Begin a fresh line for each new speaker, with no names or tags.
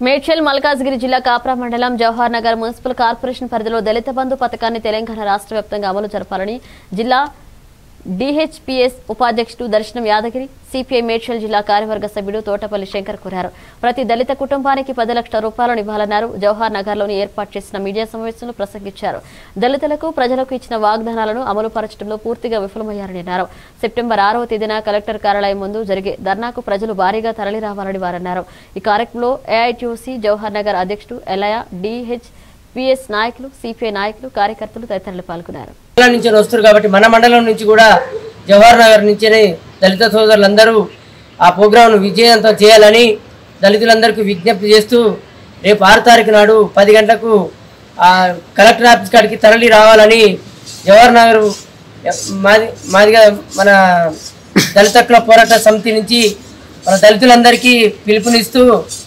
మేడ్చల్ మల్కాజ్గిరి జిల్లా కాప్రా మండలం Jawahar Nagar municipal corporation పరిధిలో దళిత బంధు పథకాన్ని తెలంగాణ రాష్ట్ర వ్యాప్తంగా అమలు జరపాలని జిల్లా డిహెచ్పిఎస్ ఉపాధ్యక్షుడు దర్శనం యాదగిరి సిపిఐ మేడ్చల్ జిల్లా కార్యవర్గ సభ్యుడు తోటపల్లి శంకర్ కోరారు ప్రతి దళిత కుటుంబానికి పది లక్షల రూపాయలను ఇవ్వాలన్నారు జవహర్ నగర్లోని ఏర్పాటు చేసిన మీడియా సమావేశంలో ప్రసంగించారు దళితులకు ప్రజలకు ఇచ్చిన వాగ్దానాలను అమలు పరచడంలో పూర్తిగా విఫలమయ్యారని అన్నారు సెప్టెంబర్ ఆరవ తేదీన కలెక్టర్ కార్యాలయం ముందు జరిగే ధర్నాకు ప్రజలు భారీగా తరలిరావాలని వారన్నారు ఈ కార్యక్రమంలో ఏఐటీయూసీ జవహర్ నగర్ అధ్యక్షుడు ఎలయ డిహెచ్ పిఎస్ నాయకులు సిపిఐ నాయకులు కార్యకర్తలు తదితరులు పాల్గొన్నారు
మండలం నుంచి వస్తారు కాబట్టి మన మండలం నుంచి కూడా జవహర్ నగర్ నుంచి దళిత సోదరులందరూ ఆ ప్రోగ్రాంను విజయవంతం చేయాలని దళితులందరికీ విజ్ఞప్తి చేస్తూ రేపు ఆరు తారీఖు నాడు పది గంటలకు ఆ కలెక్టర్ ఆఫీస్ కాడికి తరలి రావాలని జవహర్ నగర్ మాది మాదిగా మన దళిత క్లబ్ పోరాట సమితి నుంచి మన దళితులందరికీ పిలుపునిస్తూ